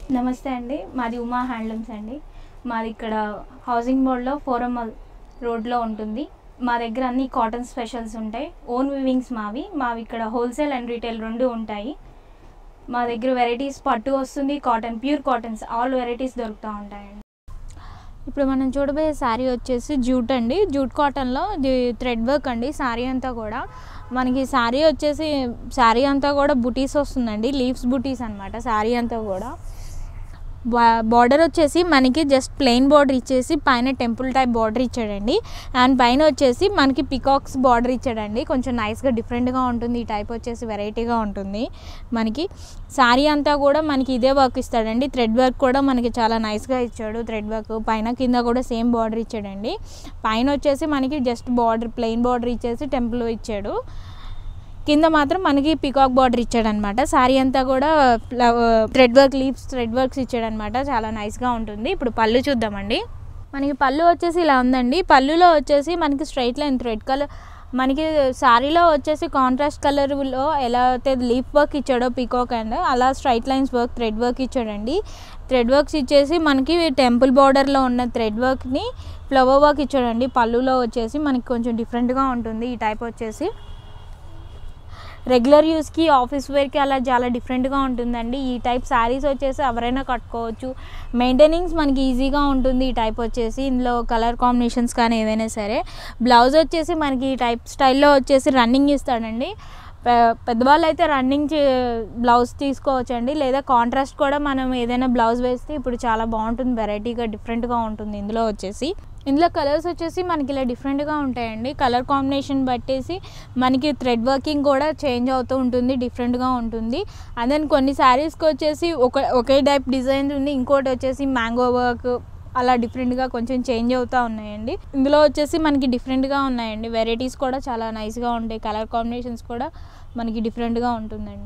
నమస్తే అండి మాది ఉమా హ్యాండ్లూమ్స్ అండి మాది ఇక్కడ హౌసింగ్ బోర్డ్లో ఫోరమల్ రోడ్లో ఉంటుంది మా దగ్గర అన్ని కాటన్ స్పెషల్స్ ఉంటాయి ఓన్ వివింగ్స్ మావి మావి ఇక్కడ హోల్సేల్ అండ్ రీటైల్ రెండు ఉంటాయి మా దగ్గర వెరైటీస్ పట్టు వస్తుంది cotton pure cottons all varieties దొరుకుతూ ఉంటాయండి ఇప్పుడు మనం చూడబోయే శారీ వచ్చేసి జూట్ అండి జూట్ కాటన్లో ఇది థ్రెడ్ వర్క్ అండి శారీ అంతా కూడా మనకి శారీ వచ్చేసి శారీ అంతా కూడా బుటీస్ వస్తుందండి లీవ్స్ బుటీస్ అనమాట శారీ అంతా కూడా బార్డర్ వచ్చేసి మనకి జస్ట్ ప్లెయిన్ బార్డర్ ఇచ్చేసి పైన టెంపుల్ టైప్ బార్డర్ ఇచ్చాడండి అండ్ పైన వచ్చేసి మనకి పికాక్స్ బార్డర్ ఇచ్చాడండి కొంచెం నైస్గా డిఫరెంట్గా ఉంటుంది ఈ టైప్ వచ్చేసి వెరైటీగా ఉంటుంది మనకి శారీ అంతా కూడా మనకి ఇదే వర్క్ ఇస్తాడండి థ్రెడ్ వర్క్ కూడా మనకి చాలా నైస్గా ఇచ్చాడు థ్రెడ్ వర్క్ పైన కింద కూడా సేమ్ బార్డర్ ఇచ్చాడండి పైన వచ్చేసి మనకి జస్ట్ బార్డర్ ప్లెయిన్ బార్డర్ ఇచ్చేసి టెంపుల్ ఇచ్చాడు కింద మాత్రం మనకి పికాక్ బార్డర్ ఇచ్చాడనమాట శారీ అంతా కూడా thread work leaves thread works ఇచ్చాడనమాట చాలా నైస్గా ఉంటుంది ఇప్పుడు పళ్ళు చూద్దామండి మనకి పళ్ళు వచ్చేసి ఇలా ఉందండి పళ్ళులో వచ్చేసి మనకి స్ట్రైట్ లైన్ థ్రెడ్ కలర్ మనకి శారీలో వచ్చేసి కాంట్రాస్ట్ కలర్లో ఎలా అయితే లీఫ్ వర్క్ ఇచ్చాడో పికాక్ అండ్ అలా straight lines work thread work ఇచ్చాడండి థ్రెడ్ వర్క్స్ ఇచ్చేసి మనకి టెంపుల్ బార్డర్లో ఉన్న థ్రెడ్ వర్క్ని ఫ్లవర్ వర్క్ ఇచ్చాడండి పళ్ళులో వచ్చేసి మనకి కొంచెం డిఫరెంట్గా ఉంటుంది ఈ టైప్ వచ్చేసి రెగ్యులర్ యూస్కి ఆఫీస్ వేర్కి అలా చాలా డిఫరెంట్గా ఉంటుందండి ఈ టైప్ శారీస్ వచ్చేసి ఎవరైనా కట్టుకోవచ్చు మెయింటెనింగ్స్ మనకి ఈజీగా ఉంటుంది ఈ టైప్ వచ్చేసి ఇందులో కలర్ కాంబినేషన్స్ కానీ ఏవైనా సరే బ్లౌజ్ వచ్చేసి మనకి ఈ టైప్ స్టైల్లో వచ్చేసి రన్నింగ్ ఇస్తాడండి పెద్దవాళ్ళు అయితే రన్నింగ్ బ్లౌజ్ తీసుకోవచ్చండి లేదా కాంట్రాస్ట్ కూడా మనం ఏదైనా బ్లౌజ్ వేస్తే ఇప్పుడు చాలా బాగుంటుంది వెరైటీగా డిఫరెంట్గా ఉంటుంది ఇందులో వచ్చేసి ఇందులో కలర్స్ వచ్చేసి మనకి ఇలా డిఫరెంట్గా ఉంటాయండి కలర్ కాంబినేషన్ బట్టేసి మనకి థ్రెడ్ వర్కింగ్ కూడా చేంజ్ అవుతూ ఉంటుంది డిఫరెంట్గా ఉంటుంది అండ్ దెన్ కొన్ని శారీస్కి వచ్చేసి ఒక ఒకే టైప్ డిజైన్ ఉంది ఇంకోటి వచ్చేసి మ్యాంగో వర్క్ అలా డిఫరెంట్గా కొంచెం చేంజ్ అవుతూ ఉన్నాయండి ఇందులో వచ్చేసి మనకి డిఫరెంట్గా ఉన్నాయండి వెరైటీస్ కూడా చాలా నైస్గా ఉంటాయి కలర్ కాంబినేషన్స్ కూడా మనకి డిఫరెంట్గా ఉంటుందండి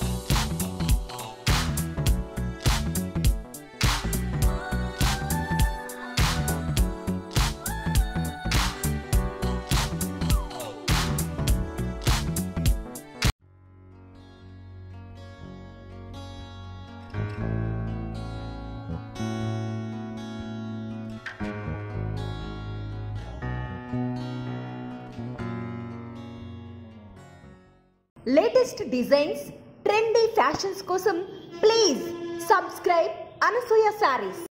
లేటెస్ట్ డిజైన్స్ ట్రెండీ ఫ్యాషన్స్ కోసం ప్లీజ్ సబ్స్క్రైబ్ అనసూయ శారీస్